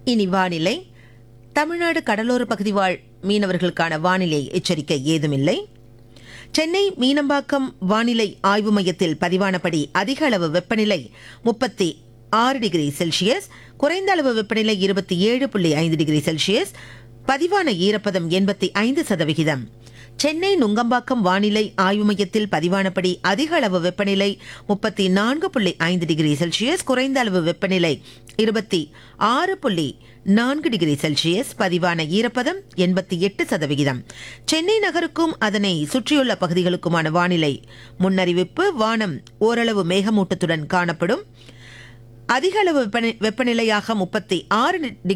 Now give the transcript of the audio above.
இனி வானிலை தமிழ்நாடு கடலோர பகுதி வாழ் மீனவர்களுக்கான வானிலை எச்சரிக்கை ஏதுமில்லை சென்னை மீனம்பாக்கம் வானிலை ஆய்வு மையத்தில் பதிவானபடி அதிக அளவு வெப்பநிலை முப்பத்தி ஆறு டிகிரி செல்சியஸ் குறைந்த அளவு வெப்பநிலை இருபத்தி ஏழு புள்ளி ஐந்து டிகிரி செல்சியஸ் பதிவான ஈரப்பதம் எண்பத்தி ஐந்து சதவிகிதம் சென்னை நுங்கம்பாக்கம் வானிலை ஆய்வு மையத்தில் பதிவானபடி அதிக அளவு வெப்பநிலை முப்பத்தி நான்கு புள்ளி ஐந்து டிகிரி செல்சியஸ் குறைந்த அளவு வெப்பநிலை இருபத்தி ஆறு புள்ளி நான்கு டிகிரி செல்சியஸ் பதிவான ஈரப்பதம் எண்பத்தி எட்டு சதவிகிதம் சென்னை நகருக்கும் அதனை சுற்றியுள்ள பகுதிகளுக்குமான வானிலை முன்னறிவிப்பு வானம் ஓரளவு மேகமூட்டத்துடன் காணப்படும் அதிக அளவு வெப்பநிலையாக முப்பத்தி ஆறு